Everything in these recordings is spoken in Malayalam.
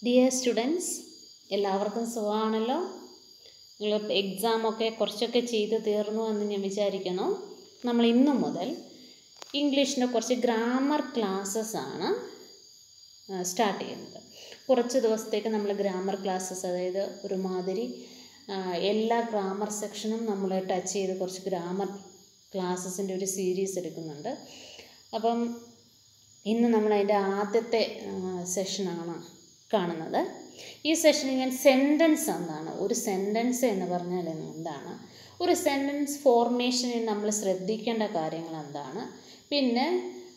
ഡിയർ സ്റ്റുഡൻസ് എല്ലാവർക്കും സുഖമാണല്ലോ നിങ്ങൾ എക്സാമൊക്കെ കുറച്ചൊക്കെ ചെയ്ത് തീർന്നു എന്ന് ഞാൻ വിചാരിക്കുന്നു നമ്മൾ ഇന്നു മുതൽ ഇംഗ്ലീഷിൻ്റെ കുറച്ച് ഗ്രാമർ ക്ലാസ്സസ് ആണ് സ്റ്റാർട്ട് ചെയ്യുന്നത് കുറച്ച് ദിവസത്തേക്ക് നമ്മൾ ഗ്രാമർ ക്ലാസ്സസ് അതായത് ഒരുമാതിരി ആ, എല്ലാ ഗ്രാമർ സെക്ഷനും നമ്മൾ ടച്ച് ചെയ്ത് കുറച്ച് ഗ്രാമർ ക്ലാസ്സസിൻ്റെ ഒരു സീരീസ് എടുക്കുന്നുണ്ട് അപ്പം ഇന്ന് നമ്മൾ അതിൻ്റെ ആദ്യത്തെ സെഷനാണ് കാണുന്നത് ഈ സെഷനിൽ ഞാൻ സെൻറ്റൻസ് എന്താണ് ഒരു സെൻറ്റൻസ് എന്ന് പറഞ്ഞാൽ എന്താണ് ഒരു സെൻറ്റൻസ് ഫോർമേഷനിൽ നമ്മൾ ശ്രദ്ധിക്കേണ്ട കാര്യങ്ങൾ എന്താണ് പിന്നെ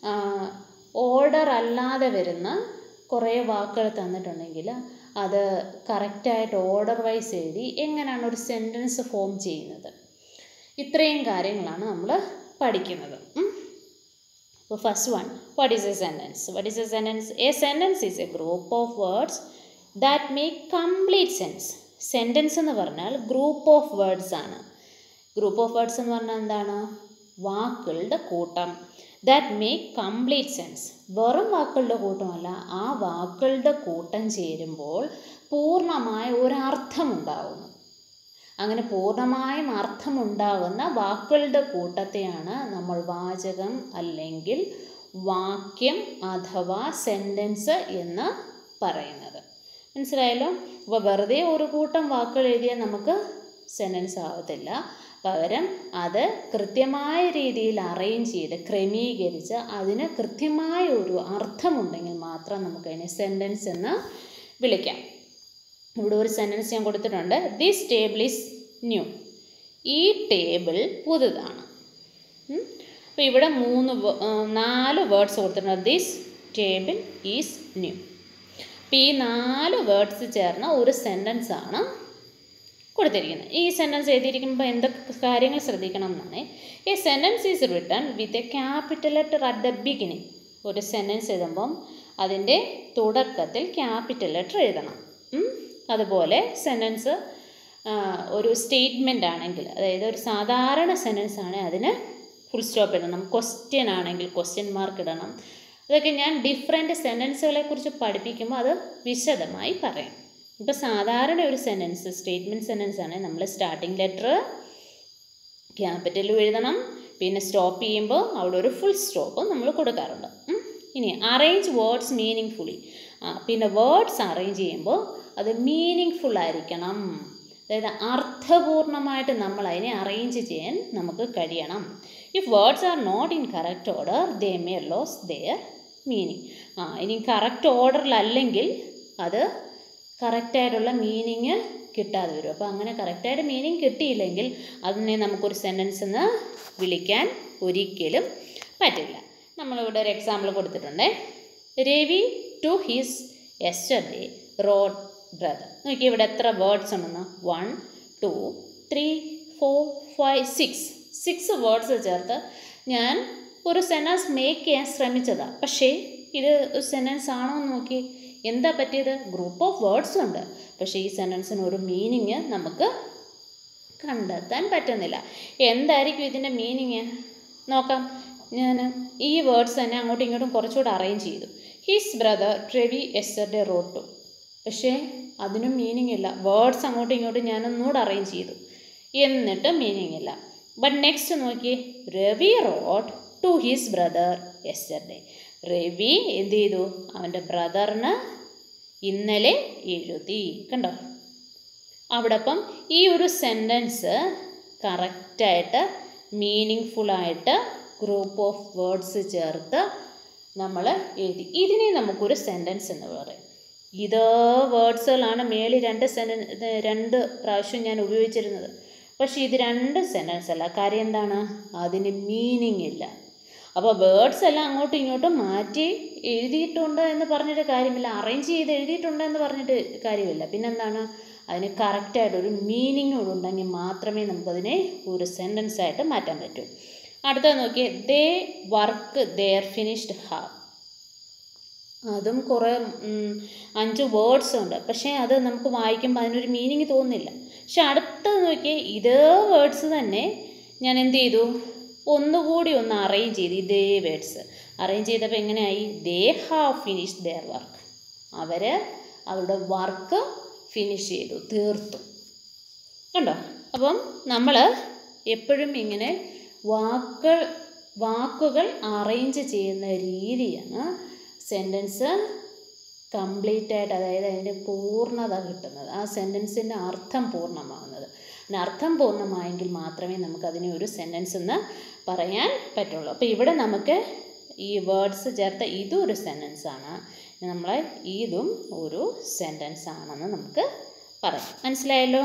ഓർഡർ അല്ലാതെ വരുന്ന കുറേ വാക്കുകൾ തന്നിട്ടുണ്ടെങ്കിൽ അത് കറക്റ്റായിട്ട് ഓർഡർ വൈസ് എഴുതി എങ്ങനെയാണ് ഒരു സെൻറ്റൻസ് ഫോം ചെയ്യുന്നത് ഇത്രയും കാര്യങ്ങളാണ് നമ്മൾ പഠിക്കുന്നത് ഉം. അപ്പോൾ first one what is a sentence what is a sentence a sentence is a group of words that make complete sense sentence എന്ന് പറഞ്ഞാൽ ഗ്രൂപ്പ് ഓഫ് വേർഡ്സ് ആണ് ഗ്രൂപ്പ് ഓഫ് വേർഡ്സ് എന്ന് പറഞ്ഞാൽ എന്താണ് വാക്കുകളുടെ കൂട്ടം ദാറ്റ് മേക്ക് കംപ്ലീറ്റ് സെൻസ് വെറും വാക്കുകളുടെ കൂട്ടമല്ല ആ വാക്കുകളുടെ കൂട്ടം ചേരുമ്പോൾ പൂർണ്ണമായ ഒരർത്ഥമുണ്ടാകുന്നു അങ്ങനെ പൂർണ്ണമായും അർത്ഥമുണ്ടാകുന്ന വാക്കുകളുടെ കൂട്ടത്തെയാണ് നമ്മൾ വാചകം അല്ലെങ്കിൽ വാക്യം അഥവാ സെൻറ്റൻസ് എന്ന് പറയുന്നത് മനസ്സിലായല്ലോ അപ്പോൾ വെറുതെ ഒരു കൂട്ടം വാക്കുകൾ എഴുതിയാൽ നമുക്ക് സെൻറ്റൻസ് ആവത്തില്ല പകരം അത് കൃത്യമായ രീതിയിൽ അറേഞ്ച് ചെയ്ത് ക്രമീകരിച്ച് അതിന് കൃത്യമായ ഒരു അർത്ഥമുണ്ടെങ്കിൽ മാത്രം നമുക്കതിനെ സെൻറ്റൻസ് എന്ന് വിളിക്കാം ഇവിടെ ഒരു സെൻറ്റൻസ് ഞാൻ കൊടുത്തിട്ടുണ്ട് ദിസ് ടേബിൾ ഈസ് ന്യൂ ഈ ടേബിൾ പുതുതാണ് അപ്പോൾ ഇവിടെ മൂന്ന് വ- ആ, നാല് വേർഡ്സ് കൊടുത്തിട്ടുണ്ട് ദിസ് ടേബിൾ ഈസ് ന്യൂ അപ്പോൾ ഈ നാല് വേർഡ്സ് ചേർന്ന ഒരു സെൻറ്റൻസ് ആണ് കൊടുത്തിരിക്കുന്നത് ഈ സെൻറ്റൻസ് എഴുതിയിരിക്കുമ്പോൾ എന്തൊക്കെ കാര്യങ്ങൾ ശ്രദ്ധിക്കണം എന്നാണ് ഈ sentence is written with a capital letter at the beginning ഒരു സെൻറ്റൻസ് എഴുതുമ്പം അതിൻ്റെ തുടക്കത്തിൽ ക്യാപിറ്റൽ ലെറ്റർ എഴുതണം ഉം. അതുപോലെ സെൻറ്റൻസ് ഒരു സ്റ്റേറ്റ്മെൻ്റ് ആണെങ്കിൽ അതായത് ഒരു സാധാരണ സെൻറ്റൻസ് ആണെങ്കിൽ അതിന് ഫുൾ സ്റ്റോപ്പ് ഇടണം ക്വസ്റ്റ്യൻ ആണെങ്കിൽ ക്വസ്റ്റ്യൻ മാർക്ക് ഇടണം അതൊക്കെ ഞാൻ ഡിഫറെൻറ്റ് സെൻറ്റൻസുകളെ കുറിച്ച് പഠിപ്പിക്കുമ്പോൾ അത് വിശദമായി പറയാം ഇപ്പോൾ സാധാരണ ഒരു സെൻറ്റൻസ് സ്റ്റേറ്റ്മെൻറ്റ് സെൻറ്റൻസ് ആണ് നമ്മൾ സ്റ്റാർട്ടിംഗ് ലെറ്റർ ക്യാപിറ്റലും എഴുതണം പിന്നെ സ്റ്റോപ്പ് ചെയ്യുമ്പോൾ അവിടെ ഒരു ഫുൾ സ്റ്റോപ്പ് നമ്മൾ കൊടുക്കാറുണ്ട് ഉം. ഇനി അറേഞ്ച് വേർഡ്സ് മീനിങ് ഫുള്ളി ആ പിന്നെ വേർഡ്സ് അറേഞ്ച് ചെയ്യുമ്പോൾ അത് മീനിങ് ഫുൾ ആയിരിക്കണം അതായത് അർത്ഥപൂർണമായിട്ട് നമ്മൾ അതിനെ അറേഞ്ച് ചെയ്യാൻ നമുക്ക് കഴിയണം if words are not in correct order they may lose their meaning ആ ഇനി കറക്റ്റ് ഓർഡറിലല്ലെങ്കിൽ അത് കറക്റ്റായിട്ടുള്ള മീനിങ് കിട്ടാതെ വരും അപ്പോൾ അങ്ങനെ കറക്റ്റായിട്ട് മീനിങ് കിട്ടിയില്ലെങ്കിൽ അതിനെ നമുക്കൊരു സെൻറ്റൻസ് എന്ന് വിളിക്കാൻ ഒരിക്കലും പറ്റില്ല നമ്മളിവിടെ ഒരു എക്സാമ്പിൾ കൊടുത്തിട്ടുണ്ട് Ravi to his yesterday rode brother നോക്കി ഇവിടെ എത്ര വേർഡ്സ് ഉണ്ടെന്ന് one two three four five six six words ചേർത്ത് ഞാൻ ഒരു സെൻറ്റൻസ് മേക്ക് ചെയ്യാൻ ശ്രമിച്ചതാണ് പക്ഷേ ഇത് ഒരു സെൻറ്റൻസ് ആണോ എന്ന് നോക്കി എന്താ പറ്റിയത് ഗ്രൂപ്പ് ഓഫ് വേർഡ്സ് ഉണ്ട് പക്ഷേ ഈ സെൻറ്റൻസിന് ഒരു മീനിങ് നമുക്ക് കണ്ടെത്താൻ പറ്റുന്നില്ല എന്തായിരിക്കും ഇതിൻ്റെ മീനിങ് നോക്കാം ഞാൻ ഈ വേർഡ്സ് തന്നെ അങ്ങോട്ടും ഇങ്ങോട്ടും കുറച്ചുകൂടെ അറേഞ്ച് ചെയ്തു ഹിസ് ബ്രദർ ട്രെവി എസ്റ്റർഡേ റോഡ് ടു പക്ഷേ അതിനും മീനിങ് ഇല്ല വേർഡ്സ് അങ്ങോട്ടും ഇങ്ങോട്ടും ഞാനൊന്നുകൂടെ അറേഞ്ച് ചെയ്തു എന്നിട്ട് മീനിങ് ഇല്ല ബട്ട് നെക്സ്റ്റ് നോക്കി Ravi rode to his brother yesterday Ravi എന്ത് ചെയ്തു അവൻ്റെ ബ്രദറിന് ഇന്നലെ എഴുതി കണ്ടോ അവിടെ അപ്പം ഈ ഒരു സെൻറ്റൻസ് കറക്റ്റായിട്ട് മീനിങ് ഫുള്ളായിട്ട് ഗ്രൂപ്പ് ഓഫ് വേർഡ്സ് ചേർത്ത് നമ്മൾ എഴുതി ഇതിനെ നമുക്കൊരു സെൻറ്റൻസ് എന്ന് പറയും ഇത് വേർഡ്സുകളാണ് മേളിൽ രണ്ട് സെൻറ്റൻ രണ്ട് പ്രാവശ്യം ഞാൻ ഉപയോഗിച്ചിരുന്നത് പക്ഷേ ഇത് രണ്ട് സെൻറ്റൻസ് അല്ല കാര്യം എന്താണ് അതിന് മീനിങ് ഇല്ല അപ്പോൾ വേർഡ്സ് എല്ലാം അങ്ങോട്ടും ഇങ്ങോട്ടും മാറ്റി എഴുതിയിട്ടുണ്ട് എന്ന് പറഞ്ഞിട്ട് കാര്യമില്ല അറേഞ്ച് ചെയ്ത് എഴുതിയിട്ടുണ്ട് എന്ന് പറഞ്ഞിട്ട് കാര്യമില്ല പിന്നെന്താണ് അതിന് കറക്റ്റായിട്ടൊരു മീനിങ് ഉണ്ടെങ്കിൽ മാത്രമേ നമുക്കതിനെ ഒരു സെൻറ്റൻസ് ആയിട്ട് മാറ്റാൻ പറ്റൂ അടുത്തത് നോക്കിയേ they work their finished have അതും കുറേ ഉം, അഞ്ച് വേർഡ്സ് ഉണ്ട് പക്ഷേ അത് നമുക്ക് വായിക്കുമ്പോൾ അതിനൊരു മീനിങ് തോന്നുന്നില്ല പക്ഷെ അടുത്തത് നോക്കിയേ ഇതേ വേർഡ്സ് തന്നെ ഞാൻ എന്ത് ചെയ്തു ഒന്നുകൂടി ഒന്ന് അറേഞ്ച് ചെയ്തു ഇതേ വേർഡ്സ് അറേഞ്ച് ചെയ്തപ്പോൾ എങ്ങനെയായി they have finish their work അവർ അവരുടെ വർക്ക് ഫിനിഷ് ചെയ്തു തീർത്തു കണ്ടോ അപ്പം നമ്മൾ എപ്പോഴും ഇങ്ങനെ വാക്കുകൾ വാക്കുകൾ അറേഞ്ച് ചെയ്യുന്ന രീതിയാണ് സെൻറ്റൻസ് കംപ്ലീറ്റ് ആയിട്ട് അതായത് അതിന് പൂർണ്ണത കിട്ടുന്നത് ആ സെൻറ്റൻസിൻ്റെ അർത്ഥം പൂർണ്ണമാകുന്നത് അതിന് അർത്ഥം പൂർണ്ണമായെങ്കിൽ മാത്രമേ നമുക്കതിനെ ഒരു സെൻറ്റൻസ് എന്ന് പറയാൻ പറ്റുള്ളൂ അപ്പോൾ ഇവിടെ നമുക്ക് ഈ വേർഡ്സ് ചേർത്ത ഇതും ഒരു സെൻറ്റൻസ് ആണ് നമ്മളെ ഇതും ഒരു സെൻറ്റൻസ് ആണെന്ന് നമുക്ക് പറയാം മനസ്സിലായല്ലോ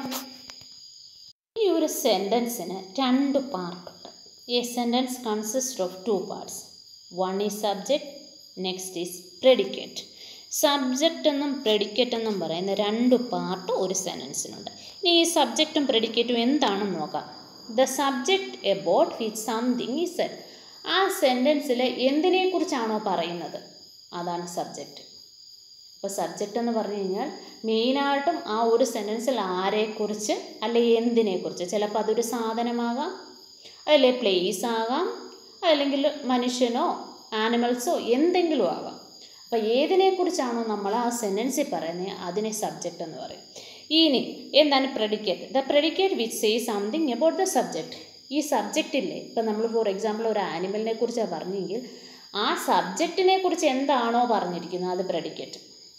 ഈ ഒരു സെൻറ്റൻസിന് രണ്ട് പാർട്ടുണ്ട് a sentence consist of two parts one is subject next is predicate subject എന്നും പ്രെഡിക്കേറ്റ് എന്നും പറയുന്ന രണ്ട് പാർട്ട് ഒരു സെൻറ്റൻസിനുണ്ട് ഇനി ഈ സബ്ജക്റ്റും പ്രെഡിക്കേറ്റും എന്താണെന്ന് നോക്കാം the subject about which something is said ആ സെൻറ്റൻസിൽ എന്തിനെക്കുറിച്ചാണോ പറയുന്നത് അതാണ് സബ്ജക്റ്റ് അപ്പോൾ സബ്ജക്റ്റ് എന്ന് പറഞ്ഞു കഴിഞ്ഞാൽ മെയിനായിട്ടും ആ ഒരു സെൻറ്റൻസിൽ ആരെക്കുറിച്ച് അല്ലെ എന്തിനെക്കുറിച്ച് ചിലപ്പോൾ അതൊരു സാധനമാകാം അതല്ലേ പ്ലേസ് ആകാം അല്ലെങ്കിൽ മനുഷ്യനോ ആനിമൽസോ എന്തെങ്കിലും ആകാം അപ്പോൾ ഏതിനെക്കുറിച്ചാണോ നമ്മൾ ആ സെൻറ്റൻസിൽ പറയുന്നത് അതിനെ സബ്ജക്റ്റ് എന്ന് പറയും ഇനി എന്താണ് predicate the predicate which say something about the subject ഈ സബ്ജക്റ്റ് ഇല്ലേ ഇപ്പം നമ്മൾ ഫോർ എക്സാമ്പിൾ ഒരു ആനിമലിനെ കുറിച്ചാണ് പറഞ്ഞെങ്കിൽ ആ സബ്ജക്റ്റിനെ കുറിച്ച് എന്താണോ പറഞ്ഞിരിക്കുന്നത് അത് പ്രെഡിക്കേറ്റ്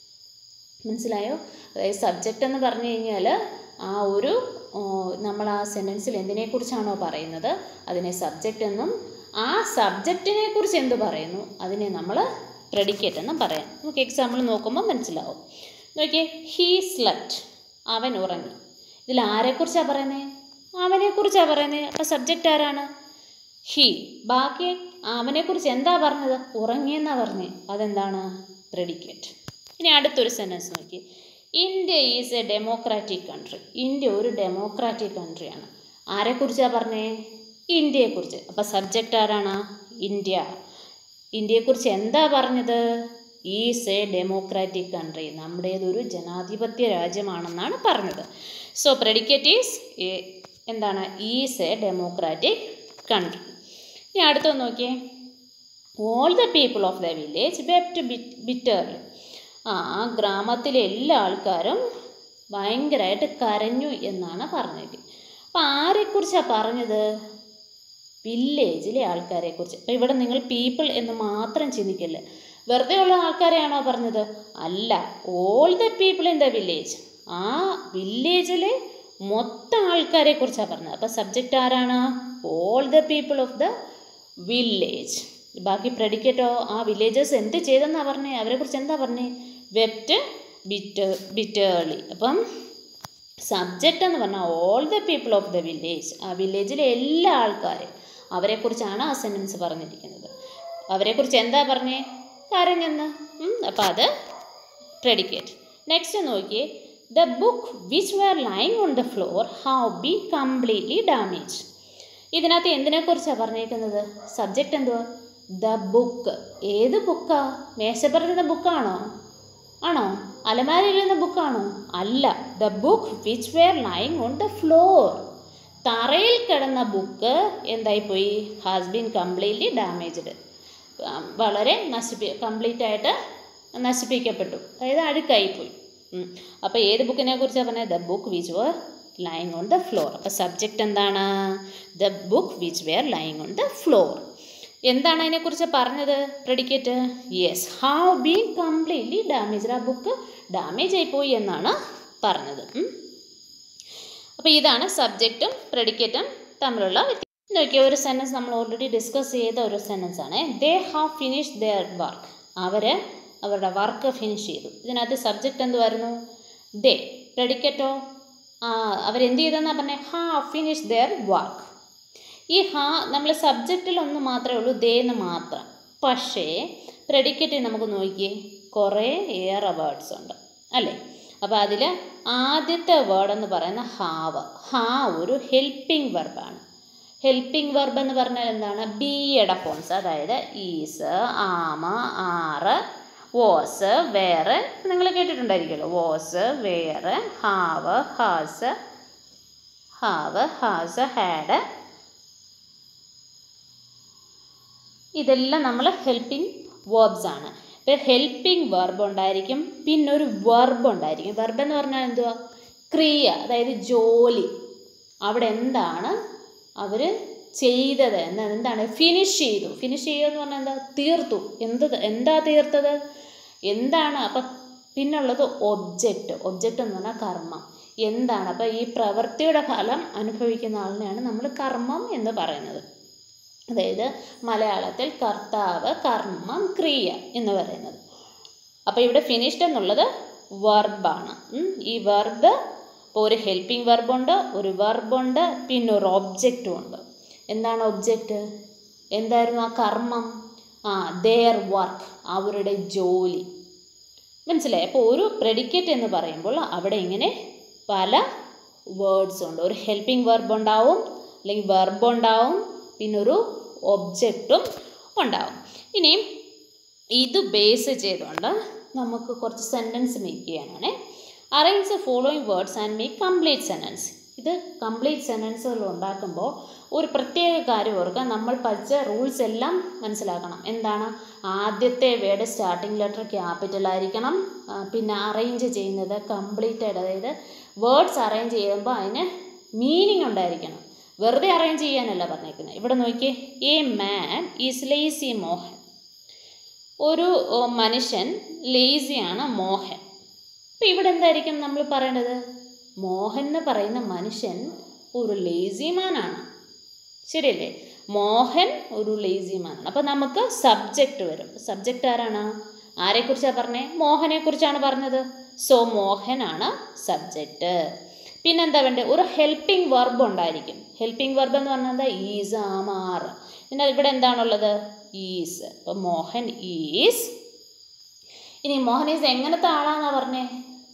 മനസ്സിലായോ അതായത് സബ്ജക്റ്റ് എന്ന് പറഞ്ഞു കഴിഞ്ഞാൽ ആ ഒരു നമ്മൾ ആ സെൻറ്റൻസിൽ എന്തിനെക്കുറിച്ചാണോ പറയുന്നത് അതിനെ സബ്ജക്റ്റ് എന്നും ആ സബ്ജക്റ്റിനെ കുറിച്ച് എന്ത് പറയുന്നു അതിനെ നമ്മൾ പ്രെഡിക്കേറ്റ് എന്നും പറയാം നമുക്ക് എക്സാമ്പിൾ നോക്കുമ്പോൾ മനസ്സിലാവും നോക്കിയേ ഹീ സ്ലറ്റ് അവൻ ഉറങ്ങി ഇതിൽ ആരെക്കുറിച്ചാണ് പറയുന്നത് അവനെക്കുറിച്ചാണ് പറയുന്നത് അപ്പോൾ സബ്ജക്റ്റ് ആരാണ് ഹീ ബാക്കി അവനെക്കുറിച്ച് എന്താ പറഞ്ഞത് ഉറങ്ങിയെന്നാണ് പറഞ്ഞത് അതെന്താണ് പ്രെഡിക്കേറ്റ് ഇനി അടുത്തൊരു സെൻറ്റൻസ് നോക്കി India is a democratic country India ഒരു ഡെമോക്രാറ്റിക് കൺട്രിയാണ് ആരെക്കുറിച്ചാണ് പറഞ്ഞേ ഇന്ത്യയെക്കുറിച്ച് അപ്പോൾ സബ്ജക്റ്റ് ആരാണ് ഇന്ത്യ ഇന്ത്യയെക്കുറിച്ച് എന്താ പറഞ്ഞത് ഈസ് എ ഡെമോക്രാറ്റിക് കൺട്രി നമ്മുടേതൊരു ജനാധിപത്യ രാജ്യമാണെന്നാണ് പറഞ്ഞത് സോ പ്രെഡിക്കേറ്റ് ഈസ് എന്താണ് ഈസ് എ ഡെമോക്രാറ്റിക് കൺട്രി ഇനി അടുത്തൊന്ന് നോക്കിയേ all the people of the village wept bitterly ആ ആ ഗ്രാമത്തിലെ എല്ലാ ആൾക്കാരും ഭയങ്കരമായിട്ട് കരഞ്ഞു എന്നാണ് പറഞ്ഞത് അപ്പം ആരെക്കുറിച്ചാണ് പറഞ്ഞത് വില്ലേജിലെ ആൾക്കാരെക്കുറിച്ച് അപ്പം ഇവിടെ നിങ്ങൾ പീപ്പിൾ എന്ന് മാത്രം ചിന്തിക്കല്ലേ വെറുതെ ഉള്ള ആൾക്കാരെയാണോ പറഞ്ഞത് അല്ല all the people in the village ആ വില്ലേജിലെ മൊത്തം ആൾക്കാരെ കുറിച്ചാണ് പറഞ്ഞത് അപ്പോൾ സബ്ജക്റ്റ് ആരാണ് all the people of the village ബാക്കി പ്രെഡിക്കേറ്റോ ആ വില്ലേജേഴ്സ് എന്ത് ചെയ്തെന്നാണ് പറഞ്ഞത് അവരെക്കുറിച്ച് എന്താ പറഞ്ഞത് വെപ്റ്റ് ബിറ്റ് ബിറ്റേർലി അപ്പം സബ്ജക്റ്റ് എന്ന് പറഞ്ഞാൽ all the people of the village ആ വില്ലേജിലെ എല്ലാ ആൾക്കാരും അവരെക്കുറിച്ചാണ് ആ സെൻറ്റൻസ് പറഞ്ഞിരിക്കുന്നത് അവരെക്കുറിച്ച് എന്താ പറഞ്ഞേ കരഞ്ഞെന്ന് അപ്പോൾ അത് പ്രെഡിക്കേറ്റ് നെക്സ്റ്റ് നോക്കിയേ the book which were lying on the floor have be completely damage ഇതിനകത്ത് എന്തിനെക്കുറിച്ചാണ് പറഞ്ഞേക്കുന്നത് സബ്ജക്റ്റ് എന്തുവാ ദ ബുക്ക് ഏത് ബുക്കാ മേശപ്പുറത്തുന്ന ബുക്കാണോ ആണോ അലമാരയിലിരുന്ന ബുക്കാണോ അല്ല the book which were lying on the floor തറയിൽ കിടന്ന ബുക്ക് എന്തായിപ്പോയി ഹാസ് ബീൻ കംപ്ലീറ്റ്ലി ഡാമേജ്ഡ് വളരെ നശിപ്പി കംപ്ലീറ്റ് ആയിട്ട് നശിപ്പിക്കപ്പെട്ടു അതായത് അഴുക്കായിപ്പോയി അപ്പോൾ ഏത് ബുക്കിനെ കുറിച്ചാണ് പറഞ്ഞത് the book which were lying on the floor അപ്പോൾ സബ്ജക്റ്റ് എന്താണ് the book which were lying on the floor എന്താണ് അതിനെക്കുറിച്ച് പറഞ്ഞത് predicate yes have been completely damage ആ ബുക്ക് ഡാമേജ് ആയിപ്പോയി എന്നാണ് പറഞ്ഞത് അപ്പോൾ ഇതാണ് സബ്ജക്റ്റും പ്രെഡിക്കേറ്റും തമ്മിലുള്ള വ്യത്യാസം നോക്കിയ ഒരു സെൻറ്റൻസ് നമ്മൾ ഓൾറെഡി ഡിസ്കസ് ചെയ്ത ഒരു സെൻറ്റൻസ് ആണ് they have finish their work അവർ അവരുടെ വർക്ക് ഫിനിഷ് ചെയ്തു ഇതിനകത്ത് സബ്ജക്റ്റ് എന്തുവായിരുന്നു ദേ പ്രെഡിക്കറ്റോ അവരെന്ത് ചെയ്തെന്നാണ് പറഞ്ഞത് ഹാ ഫിനിഷ് ദെയർ വർക്ക് ഈ ഹാ നമ്മൾ സബ്ജക്റ്റിൽ ഒന്ന് മാത്രമേ ഉള്ളൂ ദേ എന്ന് മാത്രം പക്ഷേ പ്രെഡിക്കറ്റിൽ നമുക്ക് നോക്കിയേ കുറേ ഏറെ വേർഡ്സ് ഉണ്ട് അല്ലേ അപ്പോൾ അതിൽ ആദ്യത്തെ വേർഡ് എന്ന് പറയുന്ന ഹാവ് ഹാ ഒരു ഹെൽപ്പിംഗ് വെർബാണ് ഹെൽപ്പിംഗ് വെർബ് എന്ന് പറഞ്ഞാൽ എന്താണ് ബിയുടെ ഫോംസ് അതായത് ഈസ് ആമ ആറ് വോസ് വേറെ നിങ്ങൾ കേട്ടിട്ടുണ്ടായിരിക്കുമല്ലോ was were have has have has had ഇതെല്ലാം നമ്മൾ ഹെൽപ്പിംഗ് വേർബ്സ് ആണ് ഇപ്പം ഹെൽപ്പിംഗ് വെർബ് ഉണ്ടായിരിക്കും പിന്നെ ഒരു വെർബ് ഉണ്ടായിരിക്കും വെർബ് എന്ന് പറഞ്ഞാൽ എന്തുവാ ക്രിയ അതായത് ജോലി അവിടെ എന്താണ് അവർ ചെയ്തത് എന്താ എന്താണ് ഫിനിഷ് ചെയ്തു ഫിനിഷ് ചെയ്യുക എന്ന് പറഞ്ഞാൽ എന്താ തീർത്തു എന്ത് എന്താ തീർത്തത് എന്താണ് അപ്പം പിന്നുള്ളത് ഒബ്ജക്റ്റ് ഒബ്ജക്റ്റ് എന്ന് പറഞ്ഞാൽ കർമ്മം എന്താണ് അപ്പം ഈ പ്രവൃത്തിയുടെ ഫലം അനുഭവിക്കുന്ന ആളിനെയാണ് നമ്മൾ കർമ്മം എന്ന് പറയുന്നത് അതായത് മലയാളത്തിൽ കർത്താവ് കർമ്മം ക്രിയ എന്ന് പറയുന്നത് അപ്പോൾ ഇവിടെ ഫിനിഷ്ഡ് എന്നുള്ളത് വെർബാണ് ഈ വെർബ് ഇപ്പോൾ ഒരു ഹെൽപ്പിംഗ് വെർബുണ്ട് ഒരു വെർബുണ്ട് പിന്നെ ഒരു ഒബ്ജക്റ്റും ഉണ്ട് എന്താണ് ഒബ്ജക്റ്റ് എന്തായിരുന്നു ആ കർമ്മം ആ ദെയർ വർക്ക് അവരുടെ ജോലി മനസ്സിലായി അപ്പോൾ ഒരു പ്രെഡിക്കേറ്റ് എന്ന് പറയുമ്പോൾ അവിടെ ഇങ്ങനെ പല വേർഡ്സ് ഉണ്ട് ഒരു ഹെൽപ്പിംഗ് വെർബ് ഉണ്ടാവും അല്ലെങ്കിൽ വെർബ് ഉണ്ടാവും പിന്നെ ഒരു ഒബ്ജക്റ്റും ഉണ്ടാവും ഇനിയും ഇത് ബേസ് ചെയ്തുകൊണ്ട് നമുക്ക് കുറച്ച് സെൻറ്റൻസ് മേക്ക് ചെയ്യാനാണ് arrange the following words and make complete sentence ഇത് കംപ്ലീറ്റ് സെൻറ്റൻസുകൾ ഉണ്ടാക്കുമ്പോൾ ഒരു പ്രത്യേക കാര്യം ഓർക്കുക നമ്മൾ പഠിച്ച റൂൾസ് എല്ലാം മനസ്സിലാക്കണം എന്താണ് ആദ്യത്തെ വേർഡ് സ്റ്റാർട്ടിംഗ് ലെറ്റർ ക്യാപിറ്റൽ ആയിരിക്കണം ആ, പിന്നെ അറേഞ്ച് ചെയ്യുന്നത് കംപ്ലീറ്റഡ് അതായത് വേർഡ്സ് അറേഞ്ച് ചെയ്യുമ്പോൾ അതിന് മീനിങ് ഉണ്ടായിരിക്കണം വെറുതെ അറേഞ്ച് ചെയ്യാനല്ല പറഞ്ഞേക്കുന്നത് ഇവിടെ നോക്കിയേ a man is lazy Mohan ഒരു ഓ, മനുഷ്യൻ ലേസിയാണ് മോഹൻ അപ്പം ഇവിടെ എന്തായിരിക്കും നമ്മൾ പറയേണ്ടത് മോഹൻ എന്ന് പറയുന്ന മനുഷ്യൻ ഒരു ലേസിമാനാണ് ശരിയല്ലേ മോഹൻ ഒരു ലേസിമാനാണ് അപ്പം നമുക്ക് സബ്ജക്റ്റ് വരും സബ്ജക്റ്റ് ആരാണ് ആരെക്കുറിച്ചാണ് പറഞ്ഞേ മോഹനെക്കുറിച്ചാണ് പറഞ്ഞത് സോ മോഹനാണ് സബ്ജക്റ്റ് പിന്നെന്താ വേണ്ടത് ഒരു ഹെൽപ്പിംഗ് വെർബ് ഉണ്ടായിരിക്കും ഹെൽപ്പിംഗ് വെർബ് എന്ന് പറഞ്ഞാൽ എന്താ ഈസ് ആമാർ പിന്നെ ഇവിടെ എന്താണുള്ളത് ഈസ് അപ്പം മോഹൻ ഈസ് ഇനി മോഹൻ ഈസ് എങ്ങനത്തെ ആളാന്നാ പറഞ്ഞേ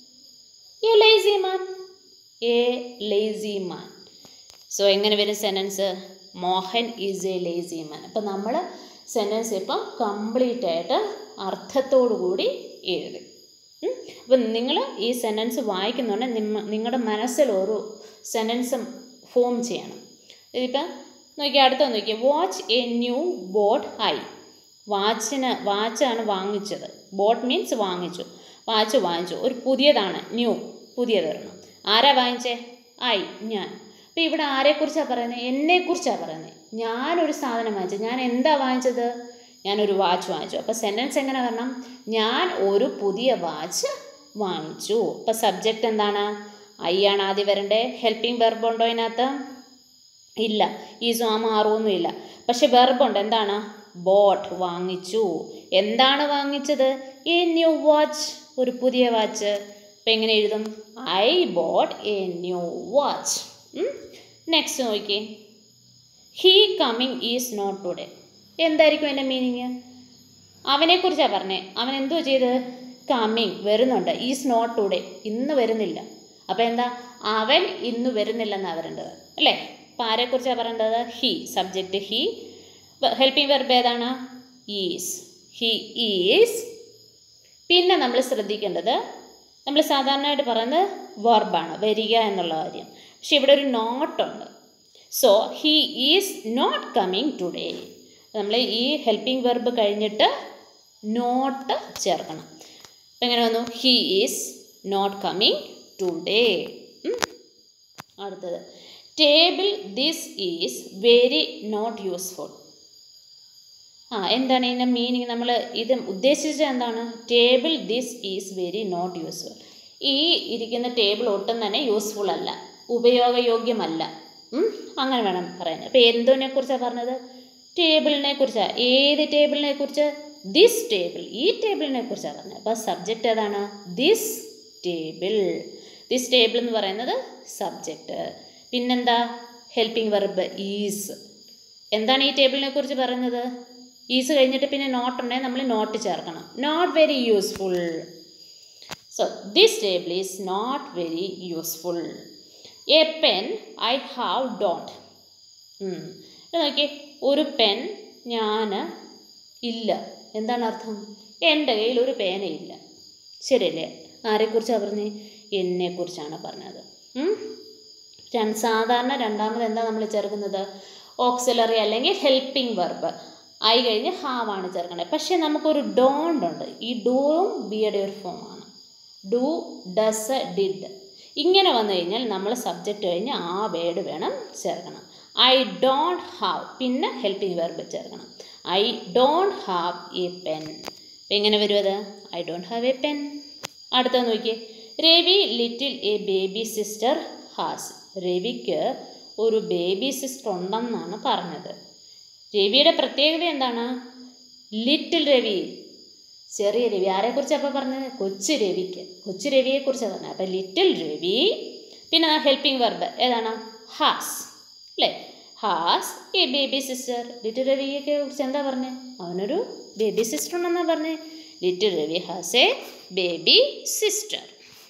a lazy man a lazy man so എങ്ങനെ വരും sentence Mohan is a lazy man അപ്പം നമ്മൾ സെൻറ്റൻസ് ഇപ്പം കംപ്ലീറ്റ് ആയിട്ട് അർത്ഥത്തോടു കൂടി എഴുതി ഉം. അപ്പം നിങ്ങൾ ഈ സെൻറ്റൻസ് വായിക്കുന്നുണ്ടെങ്കിൽ നിമ്മ നിങ്ങളുടെ മനസ്സിൽ ഒരു സെൻറ്റൻസ് ഫോം ചെയ്യണം ഇതിപ്പം നോക്കിയാൽ അടുത്ത നോക്കിയാൽ watch a new bought I വാച്ചിന് വാച്ചാണ് വാങ്ങിച്ചത് ബോട്ട് മീൻസ് വാങ്ങിച്ചു വാച്ച് വാങ്ങിച്ചു ഒരു പുതിയതാണ് ന്യൂ പുതിയതൊരെണ്ണം ആരാ വാങ്ങിച്ചേ ഐ ഞാൻ അപ്പോൾ ഇവിടെ ആരെക്കുറിച്ചാണ് പറയുന്നത് എന്നെക്കുറിച്ചാണ് പറയുന്നത് ഞാനൊരു സാധനം വാങ്ങിച്ചു ഞാൻ എന്താ വാങ്ങിച്ചത് ഞാനൊരു വാച്ച് വാങ്ങിച്ചു അപ്പോൾ സെൻറ്റൻസ് എങ്ങനെ വരണം ഞാൻ ഒരു പുതിയ വാച്ച് വാങ്ങിച്ചു അപ്പോൾ സബ്ജക്റ്റ് എന്താണ് ഐ ആണ് ആദ്യം വരണ്ടേ ഹെൽപ്പിംഗ് വെർബ് ഉണ്ടോ ഇതിനകത്ത് ഇല്ല ഈ സ്വാമാറൊന്നും ഇല്ല പക്ഷെ വെർബുണ്ട് എന്താണ് ബോട്ട് വാങ്ങിച്ചു എന്താണ് വാങ്ങിച്ചത് എ ന്യൂ വാച്ച് ഒരു പുതിയ വാച്ച് അപ്പം എങ്ങനെ എഴുതും I bought a new watch next നോക്കി he coming is not today എന്തായിരിക്കും എൻ്റെ മീനിങ് അവനെക്കുറിച്ചാണ് പറഞ്ഞേ അവൻ എന്തോ ചെയ്ത് കമ്മിങ് വരുന്നുണ്ട് ഈസ് നോട്ട് ടുഡേ ഇന്ന് വരുന്നില്ല അപ്പോൾ എന്താ അവൻ ഇന്ന് വരുന്നില്ലെന്നാണ് വരേണ്ടത് അല്ലേ അപ്പോൾ ആരെക്കുറിച്ചാണ് പറയേണ്ടത് he subject he helping verb ഏതാണ് ഈസ് ഹീ ഈസ് പിന്നെ നമ്മൾ ശ്രദ്ധിക്കേണ്ടത് നമ്മൾ സാധാരണയായിട്ട് പറയുന്നത് വെർബാണ് വരിക എന്നുള്ള കാര്യം പക്ഷെ ഇവിടെ ഒരു നോട്ടുണ്ട് so he is not coming today നമ്മൾ ഈ ഹെൽപ്പിംഗ് വെർബ് കഴിഞ്ഞിട്ട് നോട്ട് ചേർക്കണം അപ്പം എങ്ങനെ വന്നു he is not coming today അടുത്തത് table this is very not useful ആ എന്താണ് ഇതിൻ്റെ മീനിങ് നമ്മൾ ഇത് ഉദ്ദേശിച്ചത് എന്താണ് table this is very not useful ഈ ഇരിക്കുന്ന ടേബിൾ ഒട്ടും തന്നെ യൂസ്ഫുൾ അല്ല ഉപയോഗയോഗ്യമല്ല ഉം, അങ്ങനെ വേണം പറയാൻ അപ്പോൾ എന്തോനെ കുറിച്ചാണ് പറഞ്ഞത് ടേബിളിനെ കുറിച്ചാണ് ഏത് ടേബിളിനെ കുറിച്ച് ദിസ് ടേബിൾ ഈ ടേബിളിനെ കുറിച്ചാണ് പറഞ്ഞത് അപ്പോൾ സബ്ജക്റ്റ് ഏതാണ് ദിസ് ടേബിൾ ദിസ് ടേബിൾ എന്ന് പറയുന്നത് സബ്ജക്റ്റ് പിന്നെന്താ ഹെൽപ്പിംഗ് വെർബ് ഈസ് എന്താണ് ഈ ടേബിളിനെ കുറിച്ച് പറയുന്നത് ഈസ് കഴിഞ്ഞിട്ട് പിന്നെ നോട്ട് ഉണ്ടെങ്കിൽ നമ്മൾ നോട്ട് ചേർക്കണം not very useful so this table is not very useful a pen I have not നോക്കി ഒരു പെൻ ഞാൻ ഇല്ല എന്താണ് അർത്ഥം എൻ്റെ കയ്യിൽ ഒരു പേനയില്ല ശരിയല്ലേ ആരെക്കുറിച്ചാണ് പറഞ്ഞത് എന്നെക്കുറിച്ചാണ് പറഞ്ഞത് ഉം? രണ്ട് സാധാരണ രണ്ടാമത് എന്താ നമ്മൾ ചേർക്കുന്നത് ഓക്സിലറി അല്ലെങ്കിൽ ഹെൽപ്പിംഗ് വെർബ് ഐ കഴിഞ്ഞ് ഹാവ് ആണ് ചേർക്കേണ്ടത് പക്ഷേ നമുക്കൊരു ഡോണ്ട് ഉണ്ട് ഈ ഡൂവും ബിയുടെ ഒരു ഫോമാണ് ഡു ഡസ് ഡിഡ് ഇങ്ങനെ വന്നു കഴിഞ്ഞാൽ നമ്മൾ സബ്ജക്റ്റ് കഴിഞ്ഞ് ആ വേർഡ് വേണം ചേർക്കണം ഐ ഡോണ്ട് ഹാവ് പിന്നെ ഹെൽപ്പിംഗ് വെർബ് ചേർക്കണം I don't have a pen അപ്പം എങ്ങനെ വരും അത് I don't have a pen അടുത്ത നോക്കിയേ Ravi little a baby sister has രവിക്ക് ഒരു ബേബി സിസ്റ്റർ ഉണ്ടെന്നാണ് പറഞ്ഞത് രവിയുടെ പ്രത്യേകത എന്താണ് ലിറ്റിൽ രവി ചെറിയ രവി ആരെക്കുറിച്ചാണ് അപ്പോൾ പറഞ്ഞത് കൊച്ചു രവിക്ക് കൊച്ചു രവിയെക്കുറിച്ചാണ് പറഞ്ഞത് അപ്പോൾ ലിറ്റിൽ രവി പിന്നെ ഹെൽപ്പിംഗ് വെർബ് ഏതാണ് ഹാസ് അല്ലേ has a baby sister little രവിയൊക്കെ കുറിച്ച് എന്താ പറഞ്ഞത് അവനൊരു ബേബി സിസ്റ്റർ ഉണ്ടെന്നാണ് പറഞ്ഞത് little Ravi has a baby sister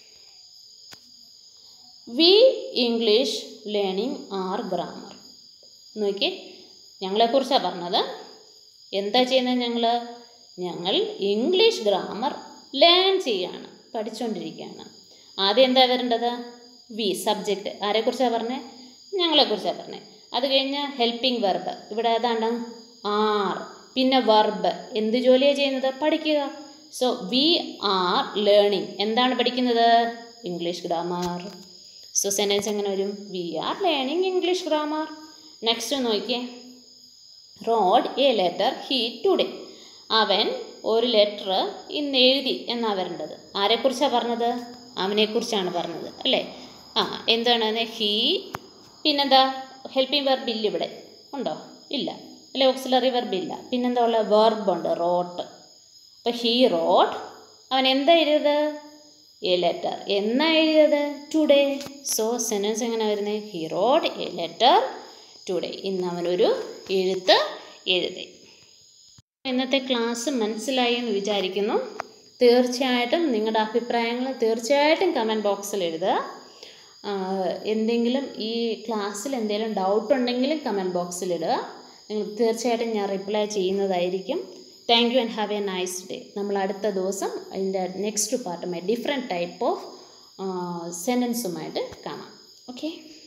we English learning are grammar നോക്കിയേ ഞങ്ങളെക്കുറിച്ചാണ് പറഞ്ഞത് എന്താ ചെയ്യുന്നത് ഞങ്ങൾ ഞങ്ങൾ ഇംഗ്ലീഷ് ഗ്രാമർ ലേൺ ചെയ്യാണ് പഠിച്ചുകൊണ്ടിരിക്കുകയാണ് ആദ്യം എന്താ വരേണ്ടത് വി സബ്ജക്റ്റ് ആരെക്കുറിച്ചാണ് പറഞ്ഞത് ഞങ്ങളെക്കുറിച്ചാണ് പറഞ്ഞത് അത് കഴിഞ്ഞ് ഹെൽപ്പിംഗ് വെർബ് ഇവിടെ ഏതാണ്ട് ആർ പിന്നെ വെർബ് എന്ത് ജോലിയാണ് ചെയ്യുന്നത് പഠിക്കുക സോ വി ആർ ലേണിംഗ് എന്താണ് പഠിക്കുന്നത് ഇംഗ്ലീഷ് ഗ്രാമർ സോ സെൻറ്റൻസ് എങ്ങനെ വരും we are learning English grammar next നോക്കിയേ wrote a letter he today അവൻ ഒരു ലെറ്റർ ഇന്ന് എഴുതി എന്നാണ് വരേണ്ടത് ആരെക്കുറിച്ചാണ് പറഞ്ഞത് അവനെക്കുറിച്ചാണ് പറഞ്ഞത് അല്ലേ ആ എന്താണ് ഹീ പിന്നെന്താ ഹെൽപ്പിംഗ് വെർബ് ഇല്ല ഇവിടെ ഉണ്ടോ ഇല്ല അല്ലെ ഓക്സിലറി വെർബ് ഇല്ല പിന്നെന്താ ഉള്ള വെർബുണ്ട് റോട്ട് അപ്പോൾ ഹീ റോട്ട് അവൻ എന്താ എഴുതിയത് എ ലെറ്റർ എന്നാ എഴുതിയത് ടുഡേ സോ സെൻറ്റൻസ് എങ്ങനെ വരുന്നത് he wrote a letter today ഇന്ന് അവനൊരു എഴുത്ത് എഴുതി ഇന്നത്തെ ക്ലാസ് മനസ്സിലായി എന്ന് വിചാരിക്കുന്നു തീർച്ചയായിട്ടും നിങ്ങളുടെ അഭിപ്രായങ്ങൾ തീർച്ചയായിട്ടും കമൻറ്റ് ബോക്സിൽ എഴുതുക എന്തെങ്കിലും ഈ ക്ലാസ്സിൽ എന്തെങ്കിലും ഡൗട്ട് ഉണ്ടെങ്കിലും കമൻറ്റ് ബോക്സിൽ ഇടുക നിങ്ങൾ തീർച്ചയായിട്ടും ഞാൻ റിപ്ലൈ ചെയ്യുന്നതായിരിക്കും thank you and have a nice day നമ്മൾ അടുത്ത ദിവസം അതിൻ്റെ നെക്സ്റ്റ് പാർട്ടുമായി ഡിഫറെൻറ്റ് ടൈപ്പ് ഓഫ് സെൻറ്റൻസുമായിട്ട് കാണാം ഓക്കെ